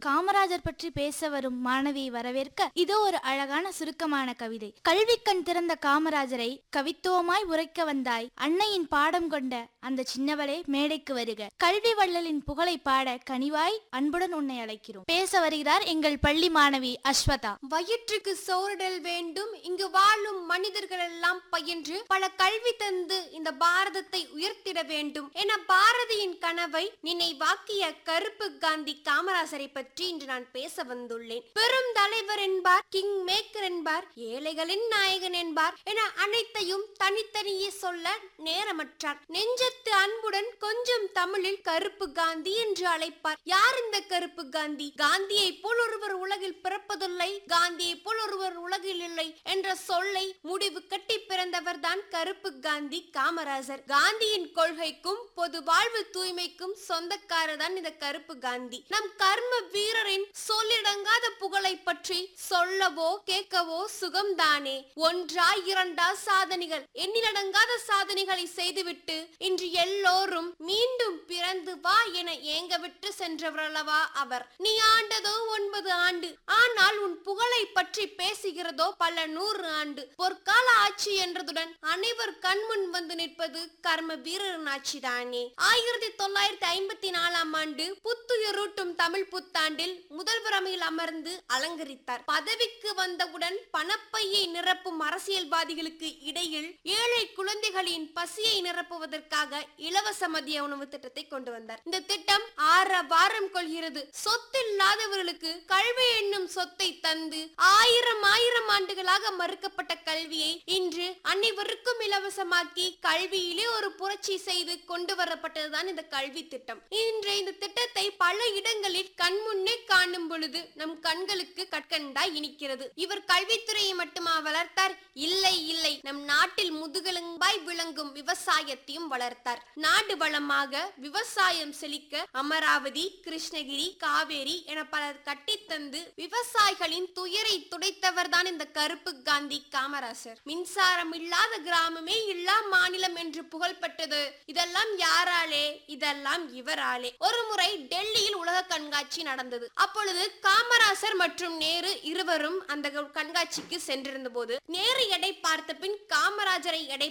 காமராஜர் பற்றி பேச வரும் மாணவியை வரவேற்க இதோ ஒரு அழகான சுருக்கமான கவிதை கல்வி கண் திறந்த காமராஜரை கவித்துவமாய் உரைக்க வந்தாய் அன்னையின் பாடம் கொண்ட அந்த சின்னவளே மேடைக்கு வருக கல்வி வள்ளலின் புகழை பாட கனிவாய் அன்புடன் உன்னை அழைக்கிறோம் பேச வருகிறார் எங்கள் பள்ளி மாணவி அஸ்வதா வயிற்றுக்கு சோறுடல் வேண்டும் இங்கு வாழும் மனிதர்கள் எல்லாம் பயின்று பல கல்வி தந்து இந்த பாரதத்தை உயர்த்திட வேண்டும் என பாரதியின் கனவை நினைவாக்கிய கருப்பு காந்தி காமராசரை பற்றி இன்று நான் பேச வந்துள்ளேன் பெரும் தலைவர் என்பார் கிங் மேக்கர் என்பார் ஏழைகளின் நாயகன் என்பார் என அனைத்தையும் தனித்தனியே சொல்ல நேரமற்றார் நெஞ்சத்து அன்புடன் கொஞ்சம் தமிழில் கருப்பு காந்தி என்று அழைப்பார் யார் இந்த கருப்பு காந்தி காந்தியை போல் ஒருவர் உலகில் பிறப்பதில்லை காந்தியை போல் ஒருவர் உலகில் இல்லை என்ற சொல்லை முடிவு கட்டி பிறந்தவர் தான் கருப்பு காந்தி காமராஜர் காந்தியின் கொள்கைக்கும் பொது வாழ்வு தூய்மைக்கும் சொந்தக்காரர் தான் இந்த கருப்பு காந்தி நம் கர்ம வீரரின் சொல்லிடங்காத புகழை பற்றி சொல்லவோ கேட்கவோ சுகம்தானே ஒன்றா இரண்டா சாதனைகள் எண்ணிலடங்காத சாதனைகளை செய்துவிட்டு இன்று எல்லோரும் மீண்டும் பிறந்து வா என ஏங்க விட்டு சென்றவரல்லவா அவர் நீ ஆண்டதோ ஒன்பது ஆண்டு ஆனால் உன் புகழை பற்றி பேசுகிறதோ பல நூறு ஆண்டு பொற்கால ஆட்சி என்றதுடன் அனைவர் கண்முன் வந்து நிற்பது கர்ம வீரரின் ஆட்சிதானே ஆயிரத்தி தொள்ளாயிரத்தி ஐம்பத்தி நாலாம் ஆண்டு புத்துயிரூட்டும் தமிழ் புத்தாண்டில் முதல்வர் அவையில் அமர்ந்து அலங்கரித்தார் பதவிக்கு வந்தவுடன் பணப்பையை நிரப்பும் அரசியல்வாதிகளுக்கு இடையில் ஏழை குழந்தைகளின் பசியை நிரப்புவதற்காக இலவச மதிய உணவு திட்டத்தை கொண்டு வந்தார் இந்த திட்டம் ஆற வாரம் கொள்கிறது சொத்தில்லாதவர்களுக்கு கல்வி என்னும் சொத்தை தந்து ஆயிரம் ஆயிரம் ஆண்டுகளாக மறுக்கப்பட்ட கல்வியை இன்று அனைவருக்கும் இலவசமாக்கி கல்வியிலே ஒரு புரட்சி செய்து கொண்டு வரப்பட்டதுதான் இந்த கல்வி திட்டம் இன்று இந்த திட்டத்தை பல இடங்களில் கண்முன்னே காணும் பொழுது நம் கண்களுக்கு கற்கண்டாய் இனிக்கிறது இவர் கல்வித்துறையை மட்டுமா வளர்த்தார் இல்லை இல்லை நம் நாட்டில் முதுகெலும்பாய் விளங்கும் விவசாயத்தையும் வளர்த்தார் நாடு வளமாக விவசாயம் செழிக்க அமராவதி கிருஷ்ணகிரி காவேரி என பலர் கட்டித்தந்து விவசாயிகளின் துயரை துடைத்தவர் தான் இந்த கருப்பு காந்தி காமராசர் மின்சாரம் இல்லாத கிராமமே இல்லா மாநிலம் என்று புகழ்பெற்றது இதெல்லாம் யாராலே இதெல்லாம் இவராலே ஒரு முறை டெல்லியில் உலக கண்காட்சி நடந்தது அப்பொழுது காமராசர் மற்றும் நேரு இருவரும் அந்த கண்காட்சிக்கு சென்றிருந்த போது நேரு எடை பார்த்த பின் காமராஜரை எடை